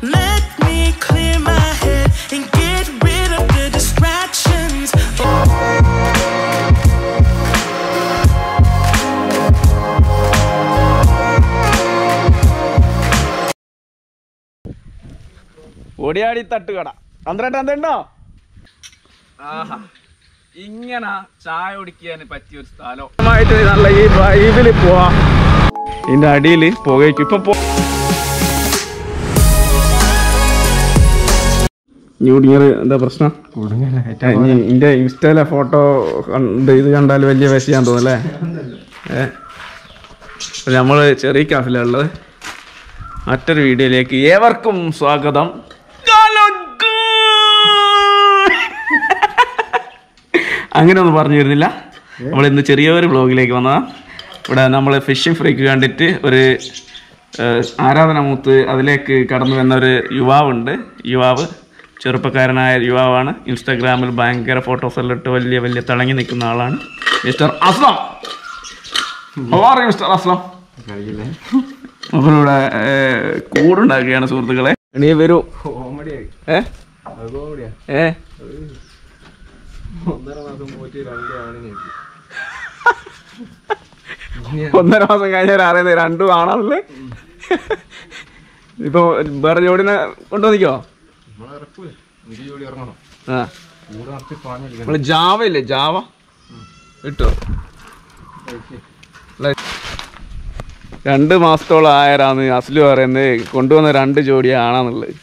Let me clear my head and get rid of the distractions. ഓടിയാടി തട്ടുകട പന്ത്രണ്ട് എന്തുണ്ടോ ആഹാ ഇങ്ങനെ ചായ കുടിക്കാൻ പറ്റിയ ഒരു സ്ഥലം നല്ല ഈ വൈബില് പോവാ ഇതിന്റെ അടിയിൽ പുകയ്ക്കും ഇപ്പൊ പോ ന്യൂഡിയർ എന്താ പ്രശ്നം എന്റെ ഇൻസ്റ്റയിലെ ഫോട്ടോ കണ്ട് ഇത് കണ്ടാൽ വലിയ വിഷയാന്ന് തോന്നല്ലേ ഏ അപ്പൊ നമ്മള് ചെറിയ കാഫിലുള്ളത് മറ്റൊരു വീഡിയോയിലേക്ക് ഏവർക്കും സ്വാഗതം അങ്ങനെ ഒന്നും പറഞ്ഞു തരുന്നില്ല നമ്മൾ ഇന്ന് ചെറിയൊരു വ്ളോഗിലേക്ക് വന്നതാ ഇവിടെ നമ്മൾ ഫിഷിംഗ് ഫ്രീക്ക് കണ്ടിട്ട് ഒരു ഏഹ്, ആരാധനമൂത്ത് അതിലേക്ക് കടന്നു വന്ന ഒരു യുവാവുണ്ട് യുവാവ് ചെറുപ്പക്കാരനായ യുവാവാണ് ഇൻസ്റ്റാഗ്രാമിൽ ഭയങ്കര ഫോട്ടോസ് എല്ലാം ഇട്ട് വലിയ വലിയ തിളങ്ങി നിൽക്കുന്ന ആളാണ് മിസ്റ്റർ അസ്ലാം How are you, മിസ്റ്റർ അസ്ലാം അപ്പൊ ഇവിടെ ഏഹ്, കൂടുണ്ടാക്കുകയാണ് സുഹൃത്തുക്കളെ നീ വരൂ ഏ ഏ ഒന്നര മാസം കഴിഞ്ഞാൽ അറിയുന്നത് രണ്ടും ആണല്ലേ ഇപ്പൊ വേറെ ജോഡിനെ കൊണ്ടുവന്നിക്കോ ആ നമ്മള് ജാവ ഇല്ലേ ജാവ കിട്ടോ രണ്ട് മാസത്തോളം ആയരാന്ന് അസ്ലു പറയുന്നത് കൊണ്ടുവന്ന രണ്ട് ജോഡി ആണാന്നുള്ളത്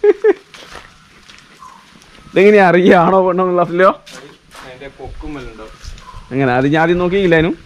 ഇതെങ്ങനെയാ അറിയാണോ പെണ്ണോന്നുള്ള അസ്ലോ എങ്ങനെ അത് ഞാൻ ആദ്യം നോക്കിയില്ലായിരുന്നു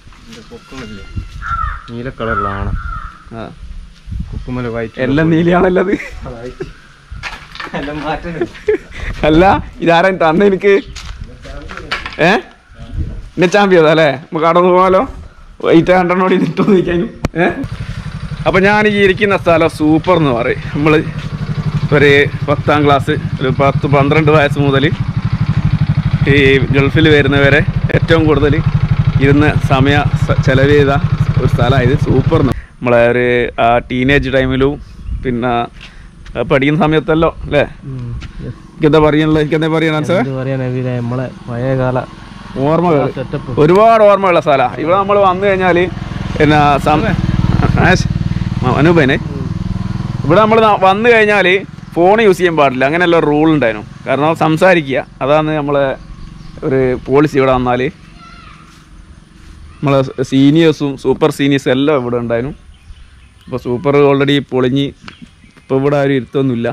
നീല കളറിലാണ് ആ കുക്കുമല വൈറ്റ് എല്ലാം നീലിയാണല്ലോ അത് എല്ലാം മാറ്റം അല്ല ഇതാരാ തന്നെ എനിക്ക് ഏ എന്നെ ചാമ്പ്യതാ അല്ലേ നമുക്ക് കടന്നു പോകാലോ വൈറ്റ് രണ്ടെണ്ണോടി നിട്ടൊന്ന് നിൽക്കാനും ഏ അപ്പം ഞാൻ ഈ ഇരിക്കുന്ന സ്ഥലം സൂപ്പർ എന്ന് പറയും നമ്മൾ ഒരു പത്താം ക്ലാസ് ഒരു പത്ത് പന്ത്രണ്ട് വയസ്സ് മുതൽ ഈ ഗൾഫിൽ വരുന്നവരെ ഏറ്റവും കൂടുതൽ ഇരുന്ന് സമയ സ- ചെലവ് ചെയ്ത ഒരു സ്ഥലമായത് സൂപ്പർ നമ്മളെ ഒരു ആ ടീനേജ് ടൈമിലും പിന്നെ ആ പഠിക്കുന്ന സമയത്തല്ലോ അല്ലേ എന്താ പറയാനുള്ളത് എനിക്ക് എന്താ പറയാൻ സാർ എന്ത് പറയാൻ നവീനെ നമ്മളെ പഴയ കാല ഓർമ്മകൾ സെറ്റപ്പ് ഒരുപാട് ഓർമ്മയുള്ള സ്ഥലമാണ് ഇവിടെ നമ്മൾ വന്നു കഴിഞ്ഞാൽ പിന്നെ സം- ആശ്, മ- അനൂപനെ ഇവിടെ നമ്മൾ വന്നു കഴിഞ്ഞാൽ ഫോൺ യൂസ് ചെയ്യാൻ പാടില്ല അങ്ങനെയുള്ള റൂൾ ഉണ്ടായിരുന്നു കാരണം സംസാരിക്കുക അതാണ് നമ്മളെ ഒരു പോളിസി ഇവിടെ വന്നാൽ നമ്മളെ സീനിയേഴ്സും സൂപ്പർ സീനിയേഴ്സും എല്ലാം ഇവിടെ ഉണ്ടായിരുന്നു ഇപ്പോൾ സൂപ്പർ ഓൾറെഡി പൊളിഞ്ഞ് ഇപ്പോൾ ഇവിടെ ആരും ഇരുത്തൊന്നുമില്ല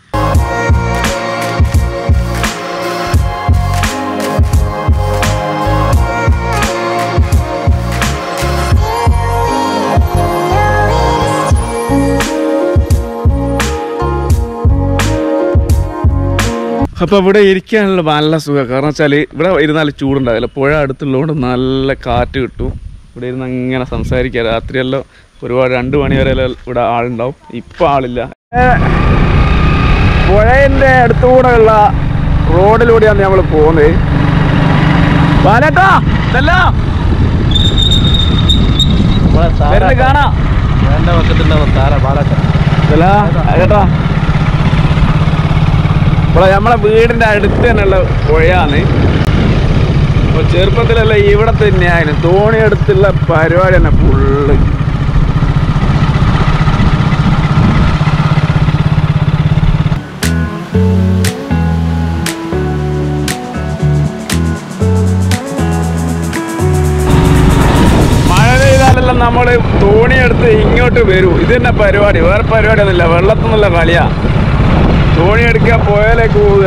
അപ്പോൾ ഇവിടെ ഇരിക്കാനുള്ള നല്ല സുഖം കാരണം വെച്ചാൽ ഇവിടെ ഇരുന്നാൽ ചൂടുണ്ടാവില്ല പുഴ അടുത്തുള്ളതുകൊണ്ട് നല്ല കാറ്റ് കിട്ടും ഇവിടെ ഇരുന്ന് അങ്ങനെ സംസാരിക്കുക രാത്രിയെല്ലാം ഒരുപാട് രണ്ട് മണി വരെ എല്ലാം ഇവിടെ ആളുണ്ടാവും ഇപ്പം ആളില്ല പുഴയുടെ അടുത്തുകൂടെയുള്ള റോഡിലൂടെയാണ് നമ്മൾ പോകുന്നത് പാലട്ടാ ഇതല്ലോ നമ്മളെ വരുന്നത് കാണാം വേണ്ട വെക്കത്തുണ്ടാവും താര പാലക്ക ഇതല്ല കേട്ടാ ഇവിടെ നമ്മളെ വീടിന്റെ അടുത്ത് തന്നെയുള്ള പുഴയാണ് അപ്പൊ ചെറുപ്പത്തിലല്ല ഇവിടെ തന്നെയായിരുന്നു തോണി അടുത്തുള്ള പരിപാടി തന്നെ ഫുള്ള് മഴ പെയ്താലെല്ലാം നമ്മൾ തോണിയെടുത്ത് ഇങ്ങോട്ട് വരൂ ഇത് തന്നെ പരിപാടി വേറെ പരിപാടിയൊന്നുമില്ല വെള്ളത്തിൽ നിന്നുള്ള കളിയാ തോണി എടുക്കുക പുഴയിലേക്ക് പോവുക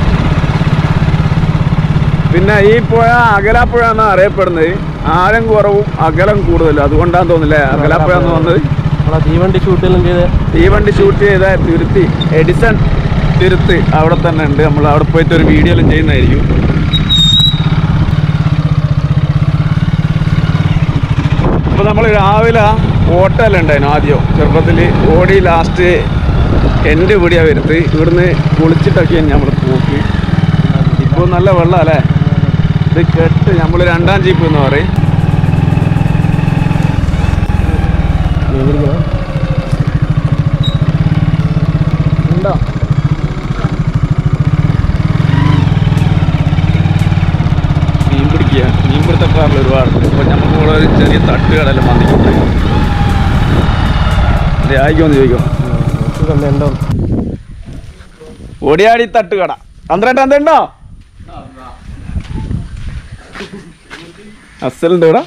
പിന്നെ ഈ പുഴ അകലാപ്പുഴ എന്നാണ് അറിയപ്പെടുന്നത് ആഴം കുറവും അകലം കൂടുതലും അതുകൊണ്ടാന്ന് തോന്നില്ലേ അകലാപ്പുഴ എന്ന് വന്നത് നമ്മളെ തീവണ്ടി ഷൂട്ടെല്ലാം ചെയ്ത് തീവണ്ടി ഷൂട്ട് ചെയ്ത തുരുത്തി എഡിസൺ തുരുത്ത് അവിടെ തന്നെ ഉണ്ട് നമ്മൾ അവിടെ പോയിട്ട് ഒരു വീഡിയോ എല്ലാം ചെയ്യുന്നതായിരിക്കും അപ്പൊ നമ്മൾ രാവിലെ ഓട്ടമെല്ലാം ഉണ്ടായിരുന്നു ആദ്യം ചെറുപ്പത്തിൽ ഓടി ലാസ്റ്റ് എൻ്റെ പിടിയാ വരുത്ത് ഇവിടുന്ന് കുളിച്ചിട്ടൊക്കെയാണ് നമ്മൾ പോക്ക് ഇപ്പോൾ നല്ല വെള്ളം അല്ലേ ഇത് കെട്ട് നമ്മൾ രണ്ടാം ജീപ്പ് എന്ന് പറയും കണ്ടോ മീൻ പിടിക്കുക മീൻ പിടുത്തക്കാരിൽ ഒരുപാട് അപ്പോൾ നമുക്ക് ഇവിടെ ഒരു ചെറിയ തട്ടുകടല മന്തിക്കുണ്ട് അതെ ആയിക്കോന്ന് ചോദിക്കോ ഇത് തന്നെ ഉണ്ടോ ഓടിയാടി തട്ടുകട പന്ത്രണ്ട് എന്തുണ്ടോ അസലുണ്ട് ഇവിടെ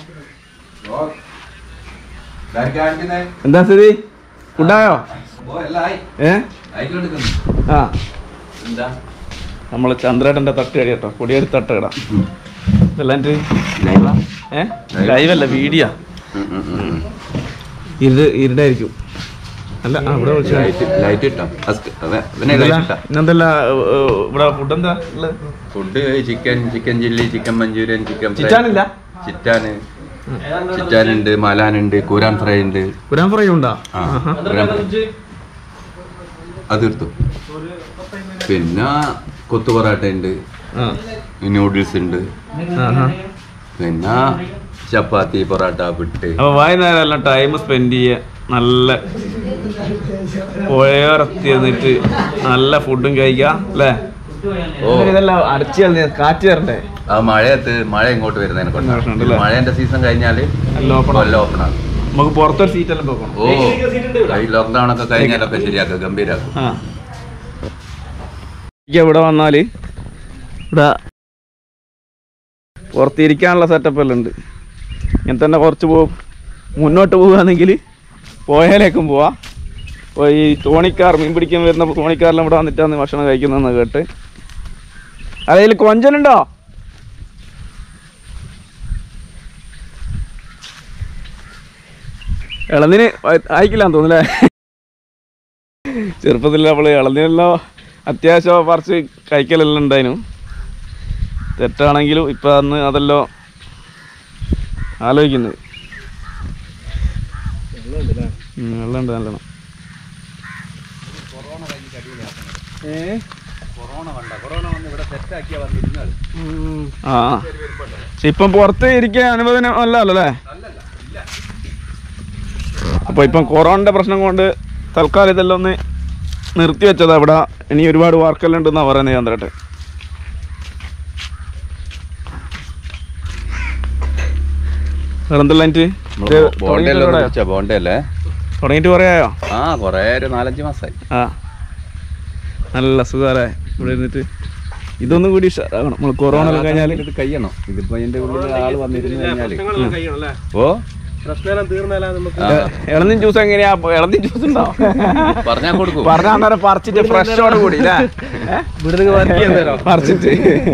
എന്താ സ്ഥിതി ഫുഡായോ ഏ ആ നമ്മള് ചന്ദ്രേട്ടന്റെ തട്ടുകടി കേട്ടോ കൊടിയേരി തട്ടുകട ഇതെല്ലാം ഏ ലൈവല്ല വീഡിയോ ഇത് ഇരുടായിരിക്കും അല്ല ആ ഇവിടെ വിളിച്ചു ലൈറ്റ് ഇട്ടോ പിന്നെ ലൈറ്റ് ഇട്ടാ ഇന്നെന്തല്ല ഇവിടെ ഫുഡ് എന്താ ഉള്ളത് food chicken chicken chilli chicken Manchurian chicken fry ചിറ്റാനില്ല? ചിറ്റാന് ചിറ്റാനുണ്ട് മലാനുണ്ട് കൂരാൻ ഫ്രൈ ഉണ്ട് കുരാൻ ഫ്രൈ ഉണ്ടാ ആ കൂരാൻ ഫ്രൈ. അത് എടുത്തു പിന്നെ കൊത്തു പൊറാട്ട ഉണ്ട് ആ നൂഡിൽസ് ഉണ്ട് ആഹാ. പിന്നെ ചപ്പാത്തി പൊറാട്ട പിട്ട് അപ്പൊ വൈകുന്നേരം എല്ലാം ടൈം സ്പെൻഡ് ചെയ്യ നല്ല പുഴയോരത്തി എന്നിട്ട് നല്ല ഫുഡും കഴിക്കാം അല്ലേ ഓ. ഇതെല്ലാം അടച്ചു കളഞ്ഞ കാറ്റ് തരണ്ടേ ആ മഴയത്ത് മഴ ഇങ്ങോട്ട് വരുന്നതിനെ പ്രശ്നമുണ്ട് കൊണ്ട് അല്ലേ? മഴേന്റെ സീസൺ കഴിഞ്ഞാല് എല്ലാം open ആവും. എല്ലാം ഓപ്പൺ ആകും നമുക്ക് പുറത്തൊരു സീറ്റെല്ലാം പോകണം ഓ ഈ ലോക്ക്ഡൌൺ ഒക്കെ കഴിഞ്ഞാലൊക്കെ ശരിയാക്കുക ഗംഭീരാക്കും ആ എനിക്ക് ഇവിടെ വന്നാല് ഇവിടെ പുറത്തിരിക്കാനുള്ള സെറ്റപ്പ് എല്ലാം ഉണ്ട് ഇങ്ങനെ തന്നെ കുറച്ച് പോ മുന്നോട്ട് പോവുകയാണെങ്കിൽ പോയാലേക്കും പോവാം അപ്പോൾ ഈ തോണിക്കാർ മീൻ പിടിക്കാൻ വരുന്ന തോണിക്കാരെല്ലാം ഇവിടെ വന്നിട്ടാണ് ഭക്ഷണം കഴിക്കുന്നതെന്ന് കേട്ട് അതിൽ കൊഞ്ചനുണ്ടോ ഇളന്നിന് അയക്കില്ലാന്ന് തോന്നുന്നല്ലേ ചെറുപ്പത്തിൽ നമ്മൾ ഇളനീരെല്ലാം അത്യാവശ്യം പറിച്ച് കഴിക്കലെല്ലാം ഉണ്ടായിരുന്നു തെറ്റാണെങ്കിലും ഇപ്പം അന്ന് അതെല്ലാം ആലോചിക്കുന്നത് ഉം, വെള്ളമുണ്ട് നല്ലോണം ആ പക്ഷെ ഇപ്പം പുറത്ത് ഇരിക്കാൻ അനുവദനം അല്ല അല്ലേ അപ്പൊ ഇപ്പം കൊറോണയുടെ പ്രശ്നം കൊണ്ട് തൽക്കാലം ഇതെല്ലാം ഒന്ന് നിർത്തി വെച്ചതാ ഇവിടെ ഇനി ഒരുപാട് വർക്കെല്ലാം ഉണ്ടെന്നാ പറയുന്നത് ചന്ദ്രട്ടെ വേറെന്തെല്ലാം എനിക്ക് ബോണ്ടല്ലേ ബോണ്ടല്ലേ തുടങ്ങിയിട്ട് പറയായോ ആ കൊറേ ഒരു നാലഞ്ച് മാസമായി ആ നല്ല സുഖാലേ ഇവിടെ ഇരുന്നിട്ട് ഇതൊന്നും കൂടി ഉഷാറാകണം നമ്മൾ കൊറോണ എല്ലാം കഴിഞ്ഞാൽ ഇത് കഴിയണം ഇതിപ്പോ എന്റെ ഉള്ളിൽ ആള് വന്നിരുന്നു കഴിഞ്ഞാല് കഴിയണല്ലേ ഓ പ്രശ്നം തീർന്നാലാ നമുക്ക് ആ, ഇളനീൻ ജ്യൂസ് എങ്ങനെയാ ഇളനീൻ ജ്യൂസ് ഉണ്ടോ പറഞ്ഞാ കൊടുക്കും പറഞ്ഞ അന്നേരം പറിച്ചിട്ട് ഫ്രഷോട് കൂടി അല്ലേ ഇവിടുന്ന് വർക്ക് ചെയ്യാൻ തരാം പറിച്ചിട്ട്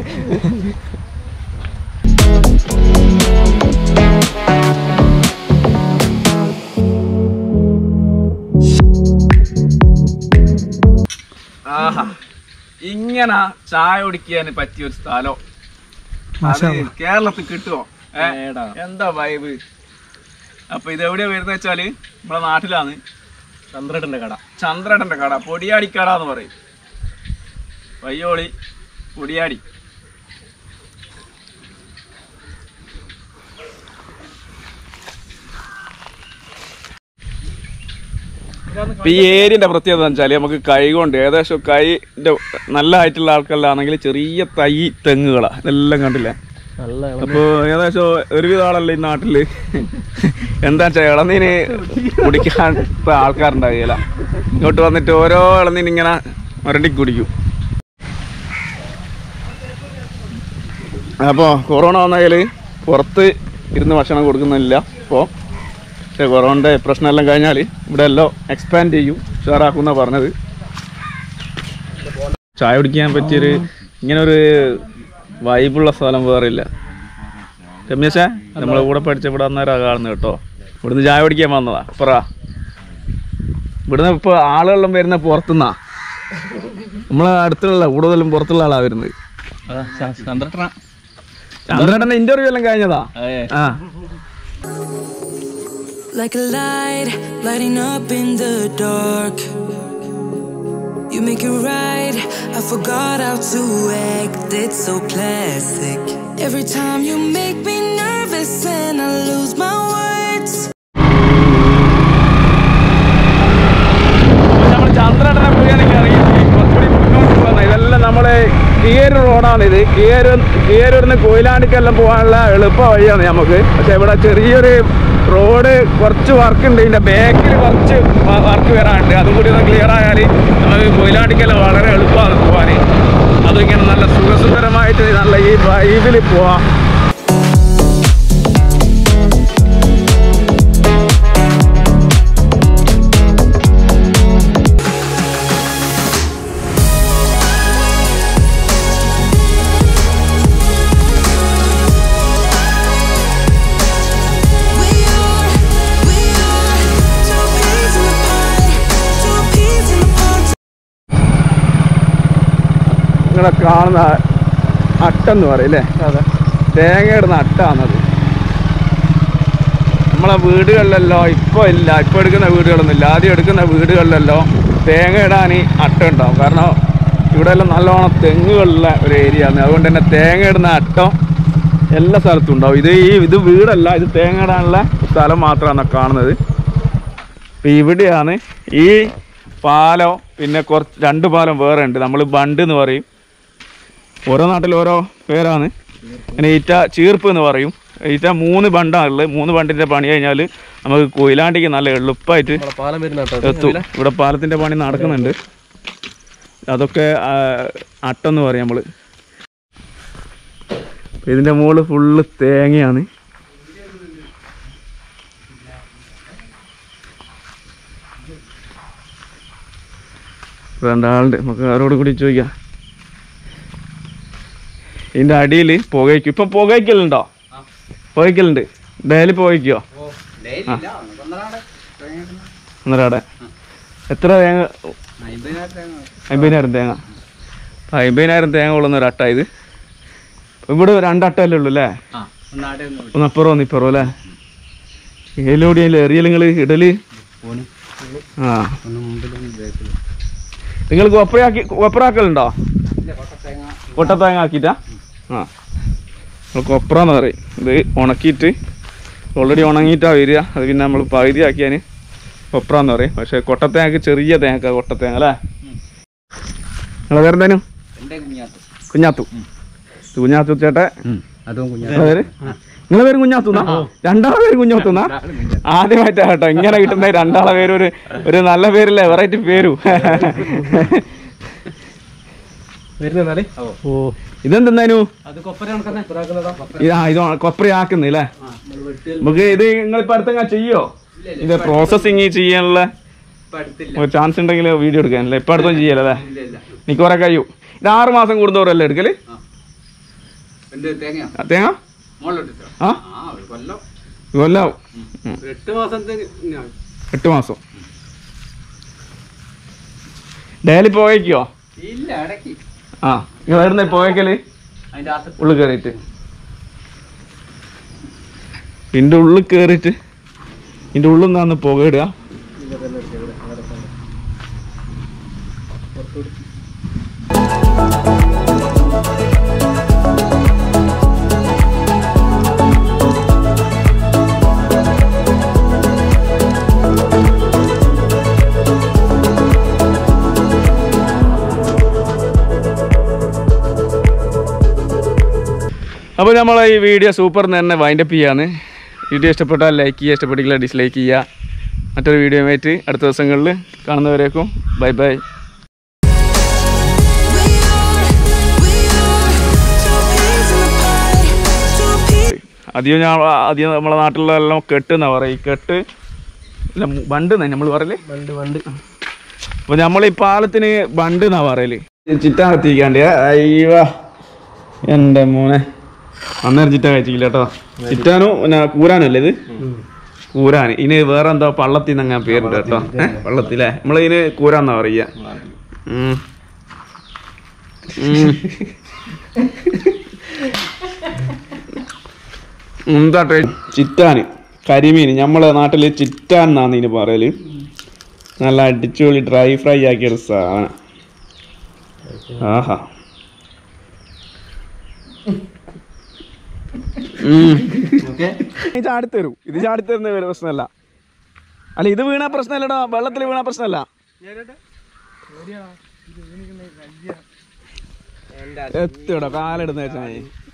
ആഹാ ഇങ്ങനെ ചായ കുടിക്കാൻ പറ്റിയ ഒരു സ്ഥലം അത് കേരളത്തിൽ കിട്ടുമോ ഏ? ഏടാ. എന്താ വൈബ് അപ്പൊ ഇത് എവിടെയാ വരുന്നത് വെച്ചാല് നമ്മളെ നാട്ടിലാണ് ചന്ദ്രേട്ടന്റെ കട ചന്ദ്രടന്റെ കട പൊടിയാടിക്കട എന്ന് പറയും വയ്യോളി പൊടിയാടി ഇപ്പൊ ഈ ഏരിയന്റെ പ്രത്യേകത എന്ന് വെച്ചാൽ നമുക്ക് കൈ കൊണ്ട് ഏകദേശം കൈന്റെ നല്ല ആയിട്ടുള്ള ആൾക്കാരിലാണെങ്കിൽ ചെറിയ തൈ തെങ്ങുകളാ ഇതെല്ലാം കണ്ടില്ലേ നല്ല അപ്പൊ ഏകദേശം ഒരുവിധ ആളല്ലേ ഈ നാട്ടില് എന്താ വെച്ചാ ഇളനീന് കുടിക്കാൻ ഇപ്പൊ ആൾക്കാരുണ്ടാകില്ല ഇങ്ങോട്ട് വന്നിട്ട് ഓരോ ഇളനീന് ഇങ്ങനെ മരണ്ടി കുടിക്കും അപ്പോൾ കൊറോണ വന്നാൽ പുറത്ത് ഇരുന്ന് ഭക്ഷണം കൊടുക്കുന്നില്ല ഇപ്പോൾ പക്ഷേ കൊറോണയുടെ പ്രശ്നമെല്ലാം കഴിഞ്ഞാൽ ഇവിടെ എല്ലാം എക്സ്പാൻഡ് ചെയ്യും ഉഷാറാക്കുന്ന പറഞ്ഞത് ചായ കുടിക്കാൻ പറ്റിയൊരു ഇങ്ങനെ ഒരു വൈബുള്ള സ്ഥലം വേറെ ഇല്ല രമ്യശേ നമ്മളെ കൂടെ പഠിച്ച ഇവിടെ അന്നേരം കാണുന്നത് കേട്ടോ ഇവിടുന്ന് ചായ കുടിക്കാൻ വന്നതാ പറ ഇവിടുന്ന് ഇപ്പോൾ ആളുകളെല്ലാം വരുന്ന പുറത്തുനിന്നാ നമ്മളെ അടുത്തുള്ള കൂടുതലും പുറത്തുള്ള ആളാ വരുന്നത് ചന്ദ്രേട്ടന്റെ ഇന്റർവ്യൂ എല്ലാം കഴിഞ്ഞതാ ആ Like a light, lighting up in the dark. You make it right. I forgot how to act. It's so classic. Every time you make me nervous and I lose my words. നമ്മൾ ചന്ദ്രേട്ടനെ മുഴുവനൊക്കെ ഇറങ്ങി റോഡാണ് ഇത് കീഴൂർ കീഴൂരിന്ന് കൊയിലാണ്ടിക്കെല്ലാം പോകാനുള്ള എളുപ്പ വഴിയാണ് നമുക്ക് പക്ഷെ ഇവിടെ ചെറിയൊരു റോഡ് കുറച്ച് വർക്ക് ഉണ്ട് ഇതിന്റെ ബാക്കിൽ കുറച്ച് വർക്ക് വരാനുണ്ട് അതും കൂടി ഒന്ന് ക്ലിയർ ആയാൽ നമുക്ക് കൊയിലാണ്ടിക്കെല്ലാം വളരെ എളുപ്പമാണ് പോകാൻ അതും ഇങ്ങനെ നല്ല സുഖസുന്ദരമായിട്ട് നല്ല ഈ വൈബിൽ പോവാം We are, we are two peas in a pod, two peas in a pod. നിങ്ങളെ കാണുന്ന അട്ടെന്ന് പറയും അല്ലേ അതെ തേങ്ങ ഇടുന്ന അട്ടാണത് നമ്മളെ വീടുകളിലല്ലോ ഇപ്പോൾ ഇല്ല ഇപ്പോൾ എടുക്കുന്ന വീടുകളൊന്നും ഇല്ല ആദ്യം എടുക്കുന്ന വീടുകളിലല്ലോ തേങ്ങ ഇടാൻ അട്ട ഉണ്ടാവും കാരണം ഇവിടെ എല്ലാം നല്ലോണം തെങ്ങുകളുള്ള ഒരു ഏരിയ ആണ് അതുകൊണ്ട് തന്നെ തേങ്ങ ഇടുന്ന അട്ടം എല്ലാ സ്ഥലത്തും ഉണ്ടാവും ഇത് ഈ ഇത് വീടല്ല ഇത് തേങ്ങ ഇടാനുള്ള സ്ഥലം മാത്രമാണ് കാണുന്നത് ഇപ്പം ഇവിടെയാണ് ഈ പാലം പിന്നെ കുറച്ച് രണ്ട് പാലം വേറെ ഉണ്ട് നമ്മൾ ബണ്ട് എന്ന് പറയും ഓരോ നാട്ടിൽ ഓരോ പേരാണ് പിന്നെ ഈറ്റ ചീർപ്പ് എന്ന് പറയും ഈറ്റ മൂന്ന് ബണ്ടാണുള്ളത് മൂന്ന് ബണ്ടിന്റെ പണി കഴിഞ്ഞാൽ നമുക്ക് കൊയിലാണ്ടിക്ക് നല്ല എളുപ്പമായിട്ട് നമ്മളെ പാലം വരുന്ന കേട്ടോ എത്തും ഇവിടെ പാലത്തിന്റെ പണി നടക്കുന്നുണ്ട് അതൊക്കെ ആ, അട്ടെന്ന് പറയും നമ്മള് ഇതിന്റെ മുകളിൽ ഫുള്ള് തേങ്ങയാണ് രണ്ടാളുണ്ട് നമുക്ക് ആരോട് കൂടി ചോദിക്കാം ഇതിന്റെ അടിയിൽ പുകയ്ക്കും ഇപ്പൊ പുകയ്ക്കലുണ്ടോ പുകയ്ക്കലുണ്ട് ഡെയിലി പുകയ്ക്കോ ഒന്നരാടെ എത്ര തേങ്ങ അമ്പതിനായിരം തേങ്ങ അപ്പൊ അമ്പതിനായിരം തേങ്ങ കൊള്ളുന്ന ഒരു അട്ട ഇത് ഇവിടെ രണ്ടട്ടല്ലേ ഉള്ളൂ അല്ലേ ഒന്ന് അപ്പുറം ഒന്ന് ഇപ്പുറം അല്ലേ ഏലോടി എറിയൽ നിങ്ങൾ ഇടല് ആ നിങ്ങൾ കൊപ്രയാക്കി കൊപ്രാക്കലുണ്ടോ കൊട്ടത്തേങ്ങ ആക്കിയിട്ടാ ആ നമ്മൾ കൊപ്ര എന്ന് പറയും ഇത് ഉണക്കിയിട്ട് ഓൾറെഡി ഉണങ്ങിയിട്ടാണ് വരിക അത് പിന്നെ നമ്മൾ പകുതി ആക്കിയാൽ കൊപ്ര എന്ന് പറയും പക്ഷേ കൊട്ടത്തേങ്ങക്ക് ചെറിയ തേങ്ങ കൊട്ടത്തേങ്ങ അല്ലേ നിങ്ങളെ പേരെന്തേനും കുഞ്ഞാത്തു ഇത് കുഞ്ഞാത്തു ചേട്ടെ നിങ്ങളെ പേര് നിങ്ങളെ പേര് കുഞ്ഞാത്തുന്നാ രണ്ടാളെ പേര് കുഞ്ഞാത്തുന്നാ ആദ്യമായിട്ടാ കേട്ടോ ഇങ്ങനെ കിട്ടുന്ന രണ്ടാളെ പേര് ഒരു ഒരു നല്ല പേരില്ലേ വെറൈറ്റി പേരു വരുന്നാലേ ഓ ഇതെന്താനു അത് കൊപ്പര കണക്കാക്കുന്നതാ ഇത് ആ ഇത് കൊപ്രയാക്കുന്നില്ലേ നമുക്ക് ഇത് നിങ്ങളിപ്പോ അടുത്തങ്ങ ചെയ്യോ ഇത് പ്രോസസ്സിങ് ചെയ്യാനുള്ള ഒരു ചാൻസ് ഉണ്ടെങ്കിൽ വീഡിയോ എടുക്കാനല്ലേ ഇപ്പൊ അടുത്തൊന്നും ചെയ്യല്ലേ നീ കുറെ കഴിയും ഇത് ആറ് മാസം കൂടുന്നവരല്ലേ എടുക്കല് ആ, തേങ്ങ ആ കൊല്ലാവും ഉം. എട്ട് മാസത്തെ എട്ട് മാസം ഡെയിലി പോയേക്കോ ഇല്ല ഇടയ്ക്ക് ആ നിങ്ങൾ എവിടുന്ന പോയേക്കല് അതിന്റെ അകത്ത് ഉള്ളിൽ കയറിയിട്ട് ഇതിൻ്റെ ഉള്ളിൽ കയറിയിട്ട് ഇതിൻ്റെ ഉള്ളിൽ നിന്നാണ് പുകയിടുക അപ്പോൾ നമ്മൾ ഈ വീഡിയോ സൂപ്പർ തന്നെ വൈൻഡപ്പ് ചെയ്യാണ് വീഡിയോ ഇഷ്ടപ്പെട്ടാൽ ലൈക്ക് ചെയ്യുക ഇഷ്ടപ്പെട്ടില്ല ഡിസ്ലൈക്ക് ചെയ്യുക മറ്റൊരു വീഡിയോ ആയിട്ട് അടുത്ത ദിവസങ്ങളിൽ കാണുന്നവരേക്കും bye bye We are, we are two peas in a pod, two peas. അധികം ഞാൻ അധികം നമ്മളെ നാട്ടിലെല്ലാം കെട്ട് എന്നാ പറയും ഈ കെട്ട് ഇല്ല ബണ്ട് എന്നാ നമ്മൾ പറയല് വണ്ട് വണ്ട് അപ്പോൾ നമ്മൾ ഈ പാലത്തിന് ബണ്ട് എന്നാ പറയല് ചിറ്റ എത്തിക്കാണ്ട് അയ്യോ എൻ്റെ മോനെ അന്നേരം ചിറ്റ കഴിച്ചില്ല കേട്ടോ ചിറ്റാനും പിന്നെ കൂരാനും അല്ലേ ഇത് കൂരാൻ ഇനി വേറെ എന്തോ പള്ളത്തിൽ നിന്ന് അങ്ങനെ പേരുണ്ട് കേട്ടോ ഏ പള്ളത്തില്ലേ നമ്മൾ ഇതിന് കൂരാന്നാ പറയുക ഉം. ഉം. എന്താ ടേ- ചിറ്റാന് കരിമീൻ നമ്മളെ നാട്ടില് ചിറ്റാൻ എന്നാണ് ഇതിന് പറയല് നല്ല അടിച്ചുപൊളി ഡ്രൈ ഫ്രൈ ആക്കിയ ഒരു സാധനം ആഹാ ഇത് ചാടിത്തരും ഇത് ചാടിത്തരുന്ന ഒരു പ്രശ്നമല്ല അല്ല ഇത് വീണ പ്രശ്നമല്ലടാ വെള്ളത്തിൽ വീണ പ്രശ്നമല്ല എത്തിടോ കാലെടുന്ന് വെച്ചാൽ